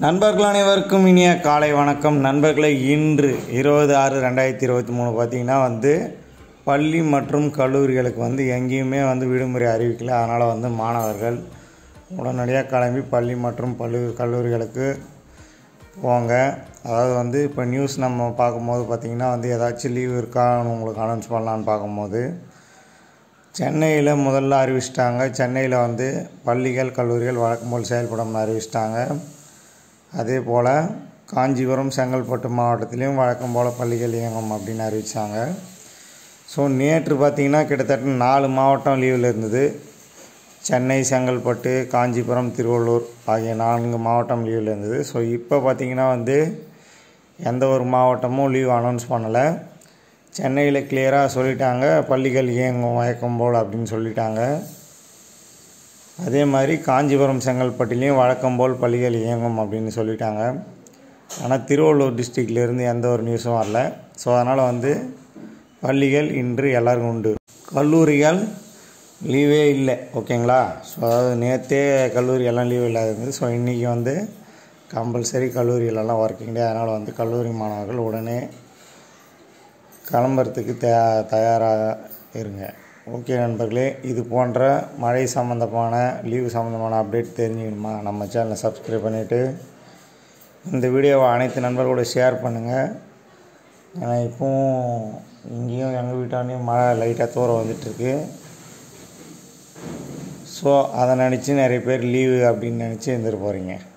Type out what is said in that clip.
நண்பர்கள் அனைவருக்கும் இனிய காலை வணக்கம் நண்பர்களை இன்று இருபது ஆறு ரெண்டாயிரத்தி இருபத்தி மூணு பார்த்திங்கன்னா வந்து பள்ளி மற்றும் கல்லூரிகளுக்கு வந்து எங்கேயுமே வந்து விடுமுறை அறிவிக்கல அதனால் வந்து மாணவர்கள் உடனடியாக கிளம்பி பள்ளி மற்றும் பள்ளி கல்லூரிகளுக்கு போங்க அதாவது வந்து இப்போ நியூஸ் நம்ம பார்க்கும்போது பார்த்திங்கன்னா வந்து ஏதாச்சும் லீவு இருக்கான்னு உங்களுக்கு அனௌன்ஸ் பண்ணலான்னு பார்க்கும்போது சென்னையில் முதல்ல அறிவிச்சிட்டாங்க சென்னையில் வந்து பள்ளிகள் கல்லூரிகள் வழக்கம் போல் செயல்படும் அறிவிச்சிட்டாங்க அதே போல் காஞ்சிபுரம் செங்கல்பட்டு மாவட்டத்திலையும் வழக்கம் போல் பள்ளிகள் இயங்கும் அப்படின்னு அறிவித்தாங்க ஸோ நேற்று பார்த்திங்கன்னா கிட்டத்தட்ட நாலு மாவட்டம் லீவில் இருந்தது சென்னை செங்கல்பட்டு காஞ்சிபுரம் திருவள்ளூர் ஆகிய நான்கு மாவட்டம் லீவில் இருந்தது ஸோ இப்போ பார்த்திங்கன்னா வந்து எந்த ஒரு மாவட்டமும் லீவ் அனௌன்ஸ் பண்ணலை சென்னையில் கிளியராக சொல்லிட்டாங்க பள்ளிகள் இயங்கும் வழக்கம் போல் அப்படின்னு சொல்லிட்டாங்க அதே மாதிரி காஞ்சிபுரம் செங்கல்பட்டுலேயும் வழக்கம் போல் பள்ளிகள் இயங்கும் அப்படின்னு சொல்லிட்டாங்க ஆனால் திருவள்ளூர் டிஸ்ட்ரிக்ட்லேருந்து எந்த ஒரு நியூஸும் வரல ஸோ அதனால் வந்து பள்ளிகள் இன்று எல்லாருக்கும் உண்டு கல்லூரிகள் லீவே இல்லை ஓகேங்களா ஸோ அதாவது நேற்றே கல்லூரி எல்லாம் லீவ் இல்லாத இருந்தது ஸோ இன்றைக்கி வந்து கம்பல்சரி கல்லூரிகளெல்லாம் ஒர்க்கிங் டே அதனால் வந்து கல்லூரி மாணவர்கள் உடனே கிளம்புறதுக்கு தயா தயாராக இருங்க ஓகே நண்பர்களே இது போன்ற மழை சம்மந்தமான லீவு சம்மந்தமான அப்டேட் தெரிஞ்சுக்கணுமா நம்ம சேனலை சப்ஸ்கிரைப் பண்ணிவிட்டு இந்த வீடியோவை அனைத்து நண்பர்களோட ஷேர் பண்ணுங்கள் ஏன்னா இப்போவும் இங்கேயும் எங்கள் வீட்டாண்டையும் மழை லைட்டாக தூர வந்துட்டுருக்கு ஸோ அதை நினச்சி நிறைய பேர் லீவு அப்படின்னு நினச்சி இருந்துட்டு போகிறீங்க